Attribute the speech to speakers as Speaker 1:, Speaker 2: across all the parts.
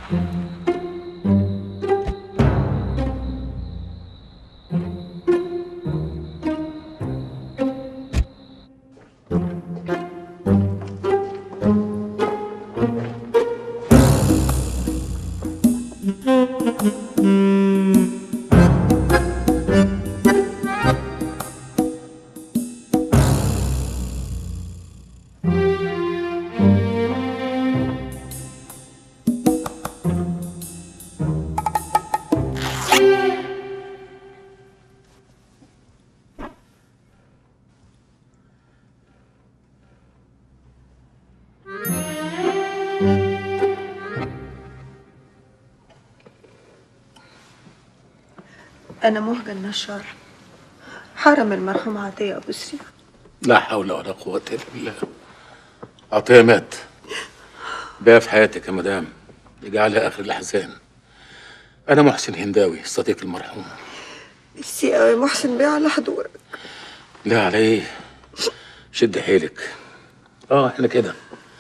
Speaker 1: أنا مهجة النشار حرم المرحوم عطية أبو سري
Speaker 2: لا حول ولا قوة إلا بالله عطية مات بقى في حياتك يا مدام اجعلها آخر الأحزان أنا محسن هنداوي صديق المرحوم
Speaker 1: ميرسي أوي محسن بيه على حضورك
Speaker 2: لا على إيه شد حيلك آه إحنا كده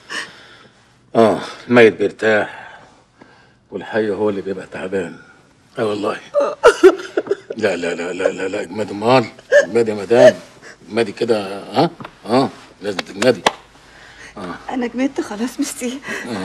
Speaker 2: آه الميت بيرتاح والحي هو اللي بيبقى تعبان آه والله لا لا لا لا لا لا اجمدي امال اجمدي يا مدام اجمدي كده ها اه لازم تجمدي
Speaker 1: أنا جمدت خلاص ميرسي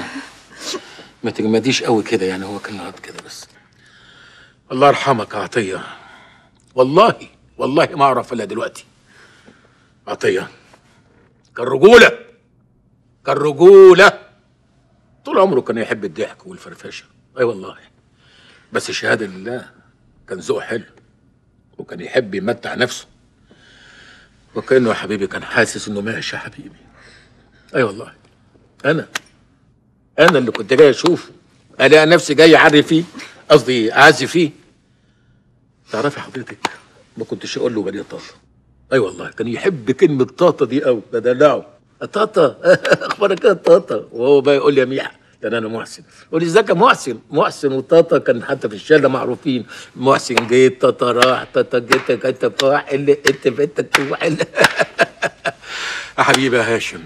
Speaker 2: ما تجمديش قوي كده يعني هو كان غلط كده بس الله يرحمك يا عطيه والله والله ما اعرف الا دلوقتي عطيه كان رجوله كان رجوله طول عمره كان يحب الضحك والفرفشه اي والله بس شهاده لله كان ذوقه حلو وكان يحب يمتع نفسه وكانه يا حبيبي كان حاسس انه ماشي يا حبيبي اي والله انا انا اللي كنت جاي اشوفه الاقي نفسي جاي اعري فيه قصدي اعزي فيه تعرفي حضرتك ما كنتش اقول له بني طاطا اي والله كان يحب كلمه طاطا دي قوي بدلعه طاطا اخبارك ايه يا طاطا وهو بقى يقول لي يا ميحة ده انا محسن يقول لي ازيك يا محسن محسن وطاطا كان حتى في الشارع معروفين محسن جيت طاطا راح طاطا جيت جيت فاح اللي انت بنتك تروح اللي يا حبيبي يا هاشم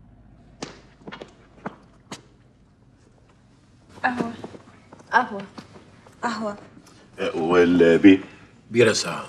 Speaker 1: قهوة قهوة
Speaker 3: والبي
Speaker 2: بيرة ساعة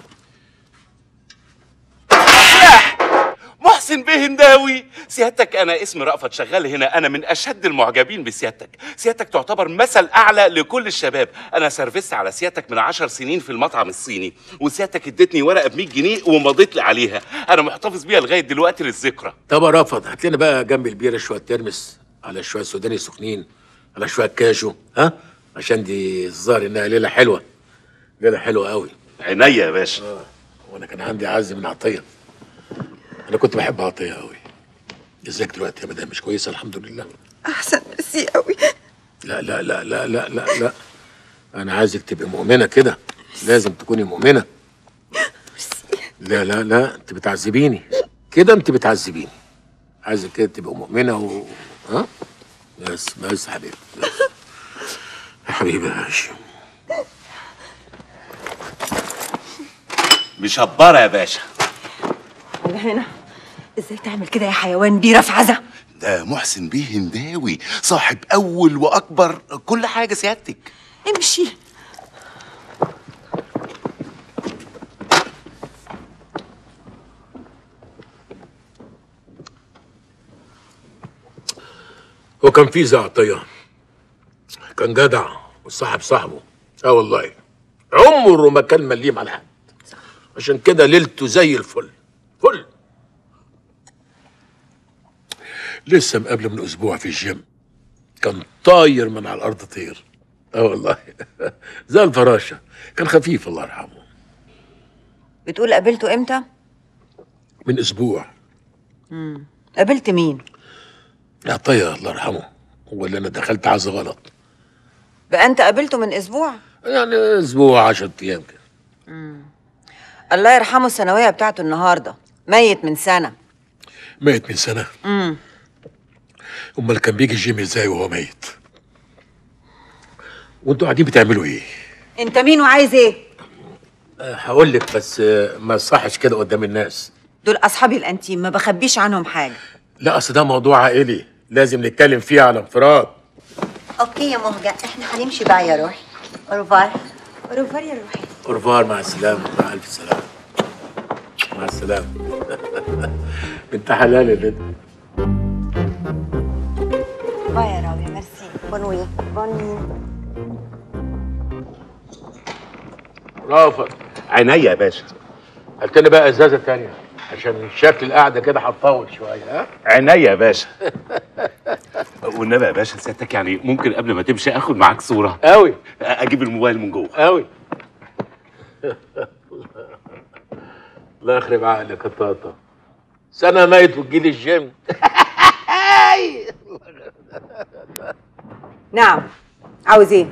Speaker 3: محسن بيه هنداوي سيادتك انا اسمي رأفت شغال هنا انا من اشد المعجبين بسيادتك سيادتك تعتبر مثل اعلى لكل الشباب انا سرفست على سيادتك من عشر سنين في المطعم الصيني وسيادتك ادتني ورقه ب 100 جنيه ومضيت لي عليها انا محتفظ بيها لغايه دلوقتي للذكرى
Speaker 2: طب يا رافض هات لنا بقى جنب البيرة شوية ترمس على شوية سوداني سخنين على شوية كاجو ها عشان دي الظاهر انها ليلة حلوة ليلة حلوة قوي
Speaker 3: عينيا يا باشا
Speaker 2: وانا كان عندي عز من عطية انا كنت بحب عطية قوي ازيك دلوقتي يا مدام مش كويسة الحمد لله
Speaker 1: أحسن ميرسي أوي
Speaker 2: لا لا لا لا لا لا لا انا عايزك تبقي مؤمنة كده لازم تكوني مؤمنة لا لا لا انت بتعذبيني كده انت بتعذبيني عايزك كده تبقى مؤمنة و ها بس بس يا حبيبي بس. يا حبيبي يا هاشم
Speaker 3: مشبره يا باشا
Speaker 1: أنا هنا إزاي تعمل كده يا حيوان بيه رفعزة
Speaker 3: ده محسن بيه هنداوي صاحب اول واكبر كل حاجه سيادتك
Speaker 1: امشي
Speaker 2: هو كان في زي عطية كان جدع وصاحب صاحبه اه والله عمره ما كان مليم على حد عشان كده ليلته زي الفل فل لسه مقابله من اسبوع في الجيم كان طاير من على الارض طير اه والله زي الفراشه كان خفيف الله يرحمه
Speaker 4: بتقول قابلته امتى؟
Speaker 2: من اسبوع
Speaker 4: قابلت مين؟
Speaker 2: عطية الله يرحمه هو اللي انا دخلت عز غلط
Speaker 4: بقى انت قابلته من اسبوع؟
Speaker 2: يعني اسبوع 10 ايام كده
Speaker 4: الله يرحمه الثانويه بتاعته النهارده ميت من سنه
Speaker 2: ميت من سنه
Speaker 4: امم
Speaker 2: امال كان بيجي الجيم ازاي وهو ميت وانتوا قاعدين بتعملوا ايه
Speaker 4: انت مين وعايز ايه؟
Speaker 2: هقول لك بس آه، ما صحش كده قدام الناس
Speaker 4: دول اصحابي الانتيم ما بخبيش عنهم حاجه
Speaker 2: لا اصل ده موضوع عائلي لازم نتكلم فيه على انفراد
Speaker 5: اوكي يا مهجة احنا هنمشي بقى يا روحي اوروفار
Speaker 1: اوروفار يا روحي
Speaker 2: اورفار مع السلامه مع الف سلامه مع السلامه بنت حلال يا بنت
Speaker 1: باي يا راوية ميرسي
Speaker 5: بونوي
Speaker 1: بوني
Speaker 2: رافض
Speaker 3: عينيا يا باشا
Speaker 2: هات لنا بقى ازازه تانية عشان شكل القعده كده هتطول شويه ها
Speaker 3: عينيا يا باشا والنبي يا باشا سيادتك يعني ممكن قبل ما تمشي اخد معاك صوره
Speaker 2: قوي
Speaker 3: اجيب الموبايل من جوه
Speaker 2: قوي الله يخرب عقلك يا طاطا سنه ميت وتجيلي الجيم
Speaker 4: نعم عاوز ايه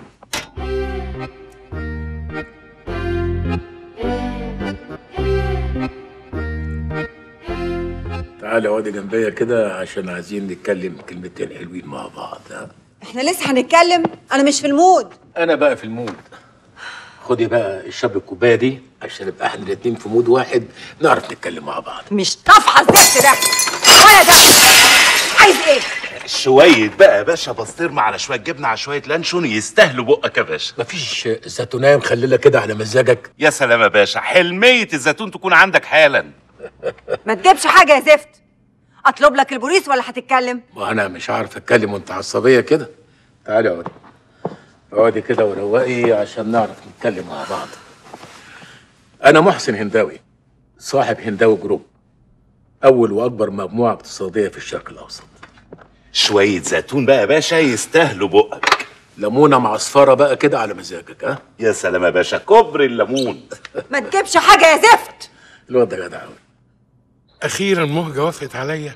Speaker 2: تعالى اقعدي جنبيا كده عشان عايزين نتكلم كلمتين حلوين مع بعض ها
Speaker 4: احنا لسه هنتكلم انا مش في المود
Speaker 2: انا بقى في المود خدي بقى الشاب الكوبايه دي عشان نبقى احنا الاتنين في مود واحد نعرف نتكلم مع بعض
Speaker 4: مش طافحه الزفت ده ولا ده عايز ايه
Speaker 3: شويه بقى يا باشا بسطرمه على شويه جبنه على شويه لانشون يستاهلوا بقك يا باشا
Speaker 2: مفيش زيتونيه مخلله كده على مزاجك
Speaker 3: يا سلام يا باشا حلميه الزيتون تكون عندك حالا
Speaker 4: ما تجيبش حاجه يا زفت اطلب لك البوليس ولا هتتكلم
Speaker 2: وانا مش عارف اتكلم وانت عصبيه كده تعالي اقعدي اقعدي كده وروقي عشان نعرف نتكلم مع بعض انا محسن هنداوي صاحب هنداوي جروب اول واكبر مجموعه اقتصاديه في الشرق الاوسط
Speaker 3: شويه زيتون بقى يا باشا يستاهلوا بقك
Speaker 2: ليمونه معصفره بقى كده على مزاجك ها
Speaker 3: يا سلام يا باشا كبر الليمون
Speaker 4: ما تجيبش حاجه يا زفت
Speaker 2: الواد ده جدع قوي
Speaker 6: اخيرا مهجه وافقت عليا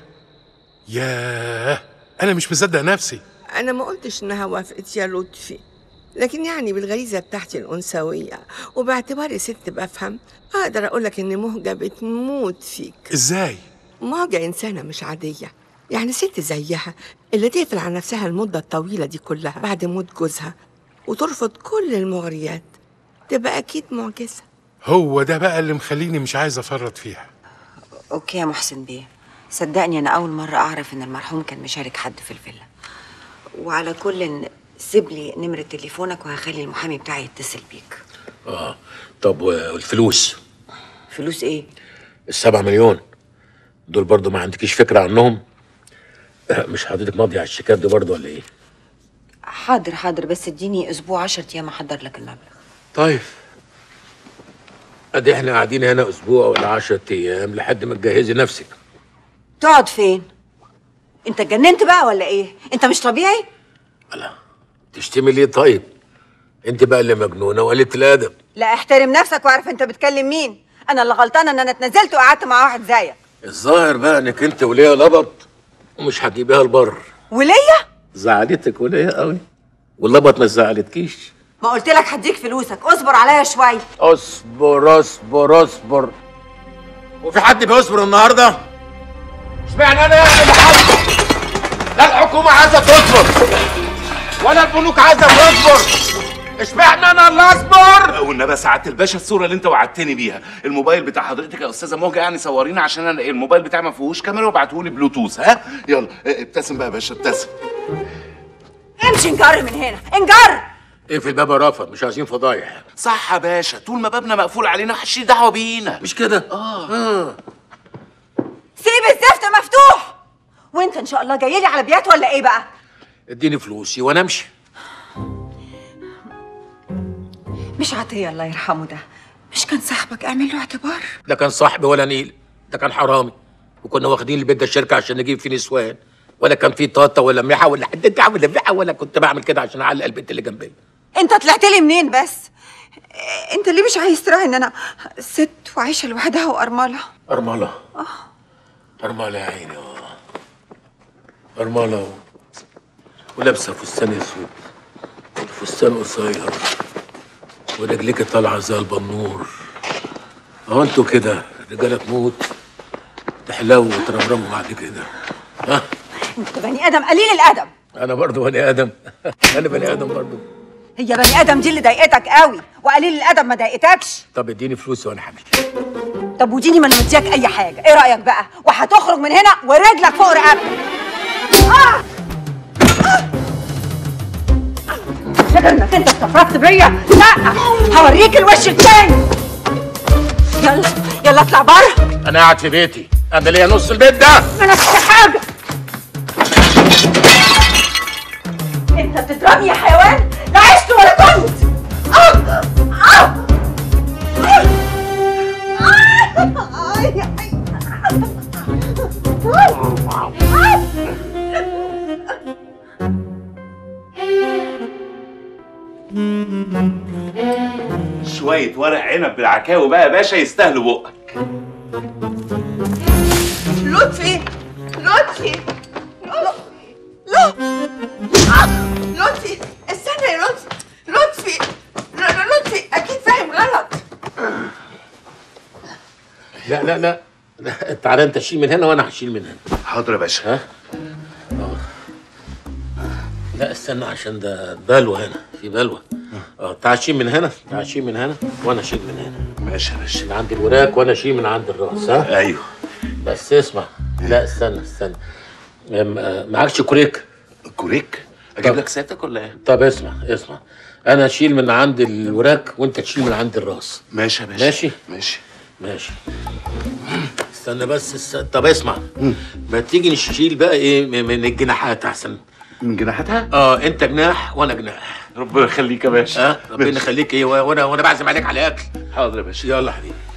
Speaker 6: ياه انا مش مصدق نفسي
Speaker 7: أنا ما قلتش إنها وافقت يا لطفي لكن يعني بالغريزة بتاعتي الأنثوية وباعتباري ست بفهم أقدر أقولك إن مهجة بتموت فيك
Speaker 6: ازاي
Speaker 7: مهجة إنسانة مش عادية يعني ست زيها اللي تقفل على نفسها المدة الطويلة دي كلها بعد موت جوزها وترفض كل المغريات تبقى أكيد معجزة
Speaker 6: هو ده بقى اللي مخليني مش عايز افرط فيها
Speaker 4: اوكي يا محسن بيه صدقني انا اول مره اعرف ان المرحوم كان مشارك حد في الفيلا وعلى كل سيب لي نمره تليفونك وهخلي المحامي بتاعي يتصل بيك
Speaker 2: اه طب والفلوس
Speaker 4: فلوس ايه
Speaker 2: السبعة مليون دول برضو ما عندكيش فكرة عنهم آه، مش حضرتك ماضي على الشيكات دي برضو ولا ايه
Speaker 4: حاضر حاضر بس اديني اسبوع 10 ايام احضر لك المبلغ
Speaker 2: طيب ادي احنا قاعدين هنا اسبوع ولا 10 ايام لحد ما تجهزي نفسك
Speaker 4: تقعد فين انت اتجننت بقى ولا ايه انت مش طبيعي
Speaker 2: تشتمي ليه طيب انت بقى اللي مجنونه وقلت الادب
Speaker 4: لا احترم نفسك واعرف انت بتكلم مين انا اللي غلطانه ان انا اتنزلت وقعدت مع واحد زيك
Speaker 2: الظاهر بقى انك انت وليا لبط ومش هتجيبيها البر
Speaker 4: وليا
Speaker 2: زعلتك وليا قوي واللبط ما زعلتكيش
Speaker 4: ما قلت لك هديك فلوسك اصبر عليا شويه
Speaker 2: اصبر اصبر اصبر وفي حد بيصبر النهارده؟ اشمعنى انا يعني اللي حاصل؟ لا الحكومة عايزة تصبر ولا البنوك عايزة تصبر اشمعنى انا اللي اصبر؟
Speaker 3: والنبي سعاده الباشا الصوره اللي انت وعدتني بيها الموبايل بتاع حضرتك يا استاذه موجه يعني صورينا عشان انا الموبايل بتاعي ما فيهوش كاميرا وابعتهولي بلوتوث ها يلا اه، ابتسم بقى يا باشا ابتسم
Speaker 4: امشي انجر من هنا انجر
Speaker 2: اقفل الباب يا رافض مش عايزين فضايح
Speaker 3: صح يا باشا طول ما بابنا مقفول علينا محدش ليه دعوه بينا
Speaker 2: مش كده؟ اه
Speaker 4: سيب الزفت مفتوح وانت ان شاء الله جاي لي على بيات ولا ايه بقى
Speaker 2: اديني فلوسي وانا امشي
Speaker 4: مش عطيه الله يرحمه ده مش كان صاحبك اعمل له اعتبار
Speaker 2: ده كان صاحبي ولا نيل ده كان حرامي وكنا واخدين البيت ده الشركه عشان نجيب فيه نسوان ولا كان فيه طاطا ولا ميحه ولا حد ولا ميحه ولا كنت بعمل كده عشان اعلق البنت اللي جنبي
Speaker 4: انت طلعت لي منين بس انت ليه مش عايز تراعي ان انا ست وعايشه لوحدها وارمله
Speaker 2: أرملة أرملة يا عيني آه. أرملة و... ولابسة فستان أسود والفستان قصير ورجليك طالعة زي البنور أهو أنتوا كده رجالة تموت تحلو وترمرموا بعد كده ها
Speaker 4: انت بني ادم قليل الادب
Speaker 2: أنا برضو بني آدم أنا بني آدم برضو
Speaker 4: هي بني ادم دي اللي ضايقتك قوي وقليل الادب ما ضايقتكش
Speaker 2: طب اديني فلوس وأنا همشي
Speaker 4: طب وديني ما انا مدياك اي حاجه ايه رايك بقى وهتخرج من هنا ورجلك فوق رقبتك آه! آه!
Speaker 1: غير انك انت استفردت بيا لا هوريك الوش التاني يلا يلا اطلع بره
Speaker 2: انا قاعد في بيتي انا ليا نص البيت ده
Speaker 1: ما نفس حاجه انت بتضربني يا حيوان لا عشت ولا كنت آه! آه!
Speaker 3: شويه ورق عنب بالعكاوي بقى يا باشا يستاهلوا بقك
Speaker 7: لطفي لطفي لطفي آه، لطفي استنى يا لطفي لطفي ل- ل- لطفي اكيد فاهم غلط
Speaker 2: لا لا لا لا تعالى انت شيل من هنا وانا هشيل من هنا
Speaker 3: حاضر يا باشا
Speaker 2: ها اه لا استنى عشان ده بلوى هنا في بلوى اه تعال شيل من هنا تعال شيل من هنا وانا اشيل من هنا
Speaker 3: ماشي يا باشا
Speaker 2: من عند الوراك وانا اشيل من عند الراس ها
Speaker 3: ايوه
Speaker 2: بس اسمع لا استنى استنى أم- آه، معكش كوريك
Speaker 3: كوريك اجيب
Speaker 2: طب.
Speaker 3: لك سيادتك ولا ايه
Speaker 2: طب اسمع اسمع انا اشيل من عند الوراك وانت تشيل من عند الراس
Speaker 3: ماشي يا باشا
Speaker 2: ماشي.
Speaker 3: ماشي
Speaker 2: ماشي استنى بس استنى. طب اسمع ما تيجي نشيل بقى ايه م- من الجناحات احسن
Speaker 3: من جناحاتها
Speaker 2: اه انت جناح وانا جناح
Speaker 3: ربنا يخليك يا باشا
Speaker 2: ها ربنا يخليك ايه وانا وانا بعزم عليك على اكل
Speaker 3: حاضر يا باشا
Speaker 2: يلا حبيبي